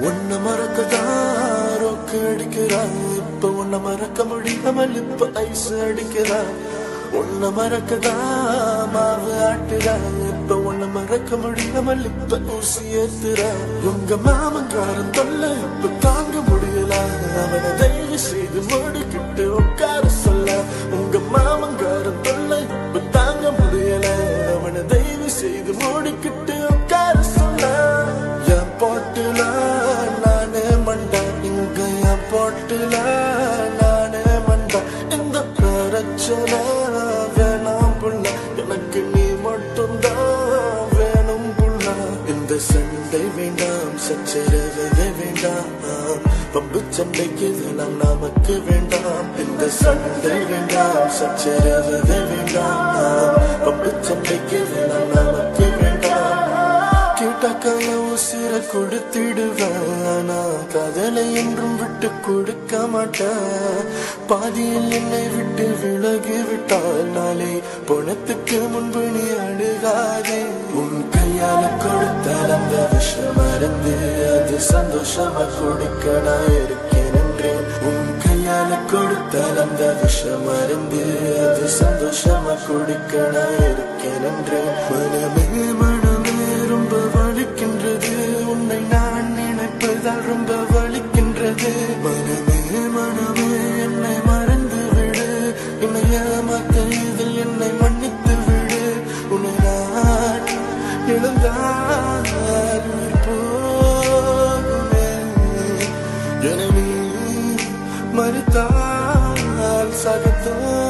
உன்னை மறக்கதான் ரொக்க அடிக்கிறா இப்ப உன்னை மறக்க முடியாமல் இப்ப ஐஸ் அடிக்கிறா உன்னை மறக்கதான் மாவு ஆட்டுறா இப்ப உன்னை மறக்க முடியாமல் இப்ப ஊசி ஏத்துறா உங்க மாமங்காரன் தொல்லை இப்ப தாங்க முடியல அவனை தயவு செய்து மூடிக்கிட்டு உட்கார சொல்ல உங்க மாமங்காரன் தொல்லை இப்ப தாங்க முடியல அவனை தயவு செய்து மூடிக்கிட்டு உட்கார சொல்ல என் போட்டுல நானே மண்டா இங்க என் போட்டுல நானே மண்டா இந்த பிரச்சனை வேணாம் புள்ள எனக்கு நீ மட்டும்தான் வேணும் புள்ள இந்த சண்டை வேண்டாம் சச்சரவே வேண்டாம் பம்பு சண்டைக்கு இதெல்லாம் நமக்கு வேண்டாம் இந்த சண்டை வேண்டாம் சச்சரவே வேண்டாம் பம்பு சண்டைக்கு இதெல்லாம் நமக்கு வேண்டாம் கேட்டாக்கால உசிர கொடுத்திடுவேன் நான் காதலை என்றும் விட்டு கொடுக்க மாட்டேன் பாதியில் என்னை விட்டு விலகி விட்டால் நாளை பணத்துக்கு முன்பு நீ அணுகாதே உன் கையால கொடுத்தால் அந்த விஷம் மறந்து அது சந்தோஷமா கொடுக்க நான் இருக்கேன் என்றேன் உன் கையால கொடுத்தால் அந்த விஷம் மறந்து அது சந்தோஷமா கொடுக்க நான் இருக்கேன் என்றேன் மனமே மனமே ரொம்ப வலிக்கின்றது உன்னை நான் நினைப்பதால் ரொம்ப வலிக்கின்றது மனமே மனமே என்னை மறந்து விடு என்னை ஏமாத்த இதில் என்னை மன்னித்து விடு உன்னை நான் இழந்தால் உயிர் போகுமே என நீ மறுத்தால் சகத்தோ